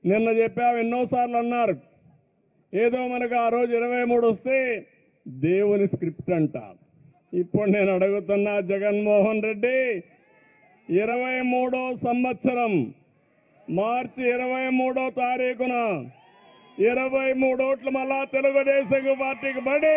నిన్న చెప్పావు ఎన్నోసార్లు అన్నారు ఏదో మనకు ఆ రోజు ఇరవై మూడు వస్తే దేవుని స్క్రిప్ట్ అంట ఇప్పుడు నేను అడుగుతున్నా జగన్మోహన్ రెడ్డి ఇరవై మూడో సంవత్సరం మార్చి ఇరవై మూడో తారీఖున ఇరవై మూడోట్లు మళ్ళా తెలుగుదేశం పార్టీకి పడి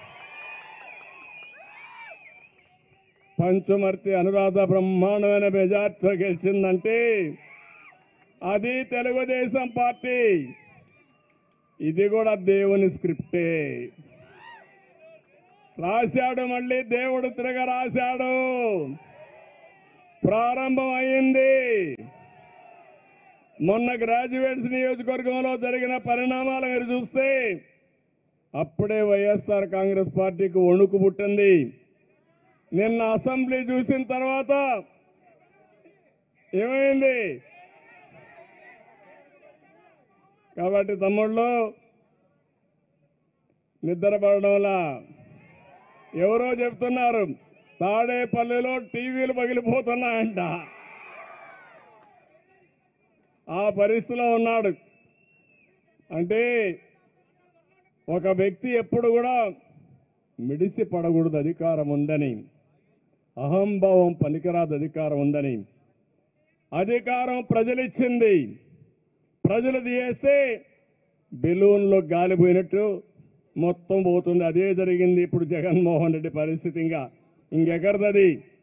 పంచుమర్తి అనురాధ బ్రహ్మాండమైన మెజార్టీతో గెలిచిందంటే అది తెలుగుదేశం పార్టీ ఇది కూడా దేవుని స్క్రిప్టే రాశాడు మళ్ళీ దేవుడు తిరగ రాశాడు ప్రారంభం అయింది మొన్న గ్రాడ్యుయేట్స్ నియోజకవర్గంలో జరిగిన పరిణామాలు మీరు చూస్తే అప్పుడే వైఎస్ఆర్ కాంగ్రెస్ పార్టీకి వణుకు పుట్టింది నిన్న అసెంబ్లీ చూసిన తర్వాత ఏమైంది కాబట్టి తమ్ముళ్ళు నిద్రపడడంలా ఎవరో చెప్తున్నారు తాడేపల్లిలో టీవీలు పగిలిపోతున్నాయంట ఆ పరిస్థితిలో ఉన్నాడు అంటే ఒక వ్యక్తి ఎప్పుడు కూడా మిడిసి పడకూడదు అధికారం ఉందని అహంభావం పనికిరాదు అధికారం ఉందని అధికారం ప్రజలిచ్చింది ప్రజలు తీయేస్తే బెలూన్లో గాలిపోయినట్టు మొత్తం పోతుంది అదే జరిగింది ఇప్పుడు జగన్మోహన్ రెడ్డి పరిస్థితి ఇంకా ఇంకెక్కడది